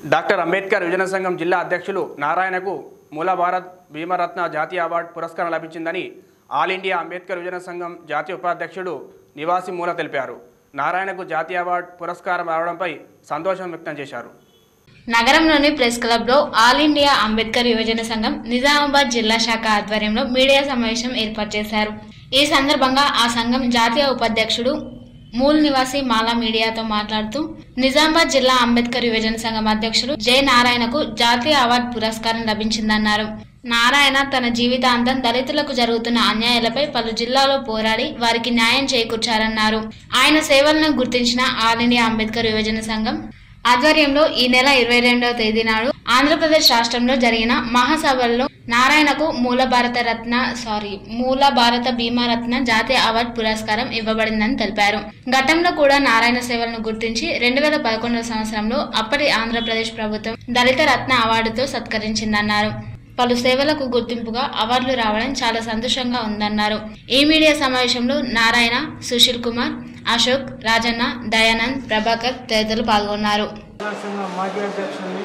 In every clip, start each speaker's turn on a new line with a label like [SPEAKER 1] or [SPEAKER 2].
[SPEAKER 1] doctor Ambedkar యువజన సంఘం జిల్లా అధ్యక్షులు నారాయణకు మూల భారత్ భీమరత్న జాతీయ అవార్డు పురస్కారం లభించిందని ఆల్ ఇండియా అంబేద్కర్ యువజన సంఘం జాతీయ ఉపాధ్యక్షుడు నివాసి మూల తెలిపారు నారాయణకు జాతీయ అవార్డు పురస్కారం రావడంపై సంతోషం వ్యక్తం చేశారు
[SPEAKER 2] నగరంలోని ప్రెస్ క్లబ్లో ఆల్ ఇండియా అంబేద్కర్ యువజన సంఘం నిజామాబాద్ జిల్లా శాఖ ఆధ్వర్యంలో మీడియా సమావేశం ఏర్పాటు చేశారు ఈ సందర్భంగా ఆ సంఘం జాతీయ ఉపాధ్యక్షుడు మూల్ నివాసి మాలా మీడియాతో మాట్లాడుతూ నిజామాబాద్ జిల్లా అంబేద్కర్ యువజన సంఘం అధ్యక్షులు జె నారాయణకు జాతీయ అవార్డు పురస్కారం లభించిందన్నారు నారాయణ తన జీవితాంతం దళితులకు జరుగుతున్న అన్యాయాలపై పలు జిల్లాలో పోరాడి వారికి న్యాయం చేకూర్చారన్నారు ఆయన సేవలను గుర్తించిన ఆల్ ఇండియా అంబేద్కర్ యువజన సంఘం ఆధ్వర్యంలో ఈ నెల ఇరవై రెండవ తేదీ నాడు ఆంధ్రప్రదేశ్ రాష్ట్రంలో జరిగిన మహాసభల్లో నారాయణకు మూల భారత రత్న సారీ మూల భారత భీమారత్న జాతీయ అవార్డు పురస్కారం ఇవ్వబడిందని తెలిపారు గతంలో కూడా నారాయణ సేవలను గుర్తించి రెండు వేల పదకొండవ సంవత్సరంలో అప్పటి ఆంధ్రప్రదేశ్ ప్రభుత్వం దళిత రత్న అవార్డుతో సత్కరించిందన్నారు పలు సేవలకు గుర్తింపుగా అవార్డులు రావడం చాలా సంతోషంగా ఉందన్నారు ఈ మీడియా సమావేశంలో నారాయణ సుశీల్ కుమార్ అశోక్ రాజన్న దయానంద్ ప్రభాకర్ తదితరులు పాల్గొన్నారు
[SPEAKER 3] సంఘం మాజీ అధ్యక్షుడిని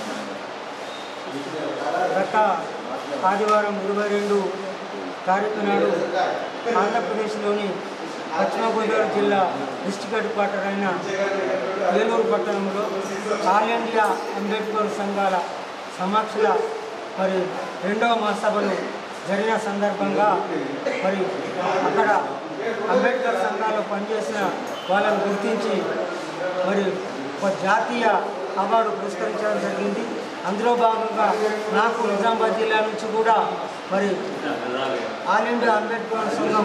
[SPEAKER 3] గత ఆదివారం ఇరవై రెండు తారీఖు నాడు ఆంధ్రప్రదేశ్లోని పశ్చిమ గోదావరి జిల్లా డిస్టిక్ హెడ్ క్వార్టర్ అయిన ఏలూరు పట్టణంలో ఆల్ ఇండియా అంబేద్కర్ సంఘాల సమక్షల మరి రెండవ మహాసభలు జరిగిన సందర్భంగా మరి అక్కడ అంబేద్కర్ సంఘాల్లో పనిచేసిన వాళ్ళని గుర్తించి మరి ఒక జాతీయ అవార్డు పురస్కరించడం జరిగింది అందులో భాగంగా నాకు నిజామాబాద్ జిల్లా నుంచి కూడా మరి ఆల్ ఇండియా అంబేద్కర్ సంఘం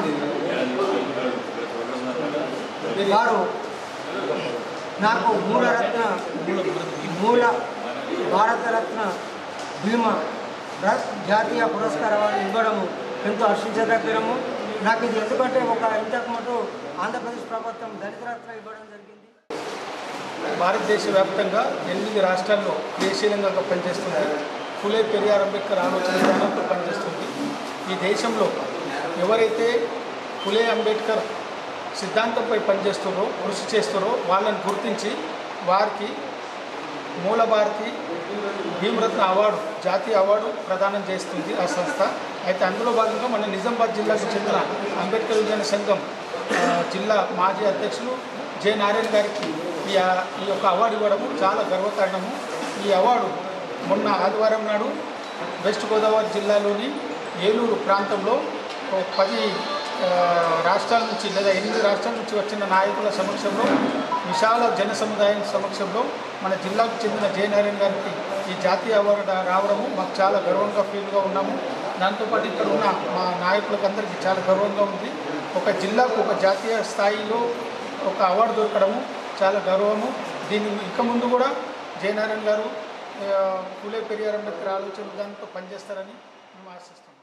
[SPEAKER 3] వారు నాకు మూలరత్న మూల భారతరత్న భీమా ర- జాతీయ పురస్కార అవార్డు ఇవ్వడము ఎంతో హర్షించదగ్గరము నాకు ఇది ఎందుకంటే ఒక ఇంతకు ముందు ఆంధ్రప్రదేశ్ ప్రభుత్వం దళిత రత్న ఇవ్వడం జరిగింది
[SPEAKER 4] భారతదేశ వ్యాప్తంగా ఎనిమిది రాష్ట్రాల్లో క్రియాశీలంగా పనిచేస్తుంది ఫులే పెరియార్ అంబేద్కర్ ఆలోచన విధానంతో పనిచేస్తుంది ఈ దేశంలో ఎవరైతే ఫులే అంబేద్కర్ సిద్ధాంతంపై పనిచేస్తారో కృషి చేస్తారో వాళ్ళని గుర్తించి వారికి మూల భారతి భీమరత్న అవార్డు జాతీయ అవార్డు ప్రదానం చేస్తుంది ఆ సంస్థ అయితే అందులో భాగంగా మన నిజామాబాద్ జిల్లాకు చెందిన అంబేద్కర్ విజయన సంఘం ఆ, జిల్లా మాజీ అధ్యక్షులు జె నారాయణ గారికి ఈ ఆ- ఈ యొక్క అవార్డు ఇవ్వడము చాలా గర్వకారణము ఈ అవార్డు మొన్న ఆదివారం నాడు వెస్ట్ గోదావరి జిల్లాలోని ఏలూరు ప్రాంతంలో ఒక పది ఆ, రాష్ట్రాల నుంచి లేదా ఎనిమిది రాష్ట్రాల నుంచి వచ్చిన నాయకుల సమక్షంలో విశాల జన సముదాయం సమక్షంలో మన జిల్లాకు చెందిన జయనారాయణ గారికి ఈ జాతీయ అవార్డు రావడము మాకు చాలా గర్వంగా ఫీల్గా ఉన్నాము దాంతోపాటు ఇక్కడ ఉన్న మా నాయకులకు అందరికీ చాలా గర్వంగా ఉంది ఒక జిల్లాకు ఒక జాతీయ స్థాయిలో ఒక అవార్డు దొరకడము చాలా గర్వము దీన్ని ఇక ముందు కూడా జయనారాయణ గారు ఆ, పూలే పెరియార్ అంబేద్కర్ ఆలోచన విధానంతో పనిచేస్తారని మేము ఆశిస్తున్నాం